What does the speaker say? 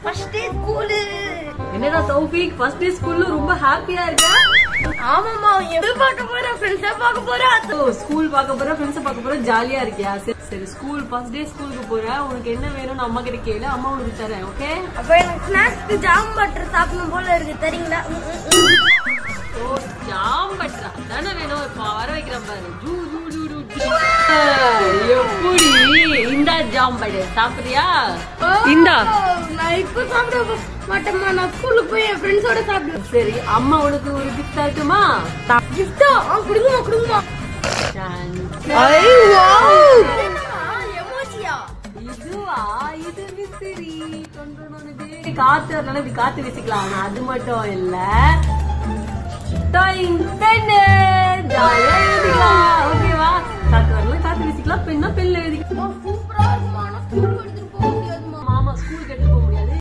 First day school என்னடா Taufiq first day ஸ்கூல்ல ரொம்ப ஹாப்பியா இருக்க ஆமாமா எது பார்க்க போற ஃப்ரெண்ட்ஸா பார்க்க போறேன் ஓ ஸ்கூல் பார்க்க போற ஃப்ரெண்ட்ஸ் பார்க்க போற ஜாலியா இருக்கியா சரி சரி ஸ்கூல் ஃபர்ஸ்ட் டே ஸ்கூலுக்கு போற உனக்கு என்ன வேணும்னு அம்மா கிட்ட கேளு அம்மா உனக்கு தரேன் ஓகே அப்ப எனக்கு ஸ்நாக்ஸ்க்கு ஜாம் பட்டர் சாப்பிடணும் போல இருக்கு தெரியுங்களா ம், ம், ம். ஓ ஜாம் பட்ரா தானே வேணும் இப்ப வர வைக்கிறேன் பாரு ஜூ ஜூ ஜூ ஜூ ஜூ. எப்படி இந்த ஜாம் பட்டர் சாப்பிடுறியா இந்தா நான் இப்ப சாப்பிட மாட்டேம்மா நான் ஸ்கூலுக்கு போய் என் ஃப்ரெண்ட்ஸோட சாப்பிடுவேன் சரி அம்மா உனக்கு ஒரு கிஃப்ட் தரட்டுமா கிஃப்டா கொடுங்கம்மா கொடுங்கம்மா எமோஜியா இதுவா இது விசிறி தொண்டனோனது காத்து வரனால இப்படி காத்து வீசிக்கலாம் ஆனா அது மட்டும் இல்ல டாயிங் பென்னு ஜாலியா எழுதிக்கலாம் ஓகேவா காத்து வரலாம் காத்து வீசிக்கலாம் பெண்ணா பெண்ல எழுதிக்கலாம் சூப்பரா இருக்கு